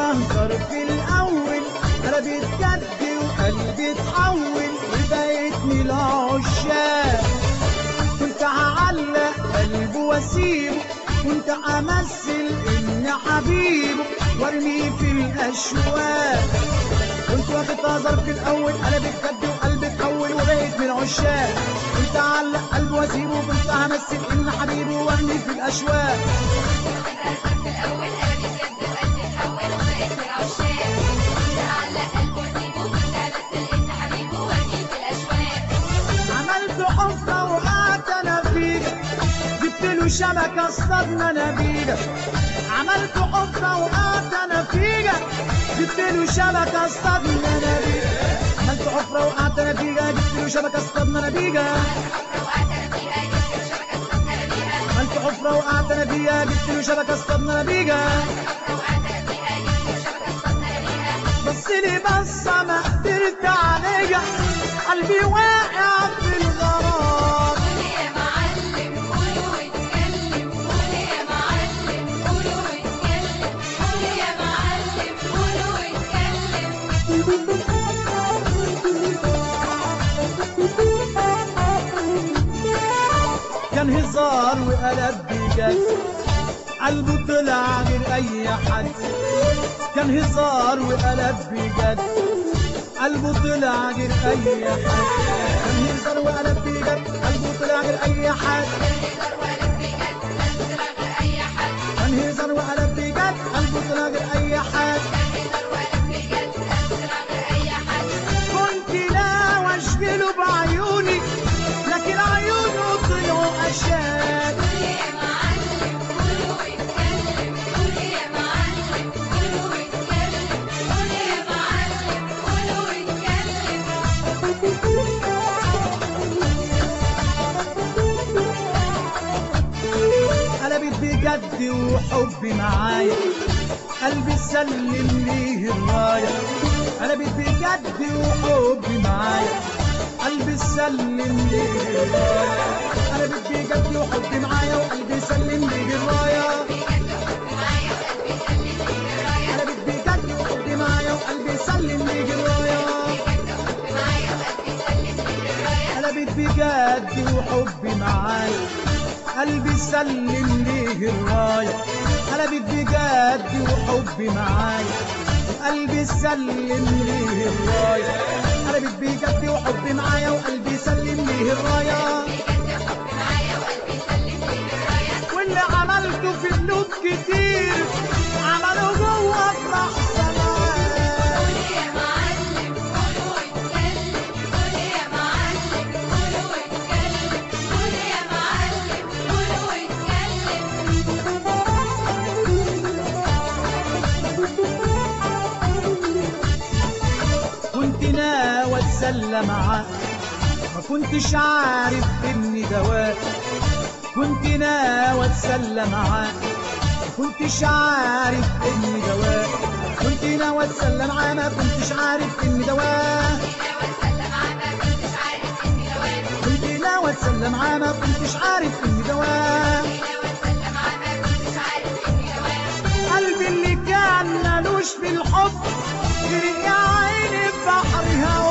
بهزر في الاول قلبت جد وقلبي اتحول وبقيت من العشاق كنت هعلق قلبه واسيبه كنت امثل اني حبيبه وارميه في الاشواق كنت واخد هزر في الاول قلبت جد وقلبي اتحول وبقيت من العشاق كنت اعلق قلبه واسيبه كنت همثل اني حبيبه وارميه في الاشواق في الأول قلبي بجد وقلبي اتحول وبقيت من العشاق كنت أعلق قلبه وأسيبه كنت أمثل إن حبيبه وأرميه في الأشواق عملت حفرة وقعت انا فيها جبت له شبكة اصطادنا نبيلة عملت حفرة وقعت انا فيها جبت له شبكة اصطادنا نبيلة عملت حفرة وقعت انا فيها جبت له شبكة اصطادنا نبيلة عملت حفرة وقعت انا فيها جبت له شبكة اصطادنا نبيلة بص لي بصة ما قدرت عليها قلبي واقع في الغرام قول يا معلم قول واتكلم قول يا معلم قول واتكلم قول يا معلم قول واتكلم كان هزار وقلب بجد قلبه طلع غير اي حد كان هزار وقلب بجد قلبه طلع غير اي حد كان هزار وقلب بجد قلبه طلع غير اي حد كان هزار وقلب بجد قلبه طلع غير اي حد كنت لا واشغله بعيوني لكن عيونه طلعوا اشاد قول يا معلم قول واتكلم قول يا معلم قول واتكلم قول يا معلم قول واتكلم قلبت بجد وحبي معايا قلبي سلم ليه الراية قلبت بجد وحبي معايا قلبي سلم ليه الراية قلبت بجد وحبي معايا وقلبي سلم ليه الراية قلبت بجد وحبي معايا وقلبي سلم ليه الراية قلبت بجد وحبي معايا قلبي سلم ليه الراية قلبت بجد وحبي معايا قلبي سلم ليه الراية قلبت بجد وحبي معايا وقلبي سلم ليه الراية واللي عملته في قلوب كتير عمله جوه في لحظة معايا يا معلم قول واتكلم قول يا معلم قول واتكلم قول يا معلم قول واتكلم كنت ناوي اتسلى معاه ما كنتش عارف اني دواء كنت ناوي اتسلى معاه ما كنتش عارف اني دواء كنت ناوي اتسلى معاه ما كنتش عارف اني دواء كنت ناوي اتسلى معاه ما كنتش عارف اني دواء قلبي اللي كان مالوش في الحب غرق يا عيني في بحر هوا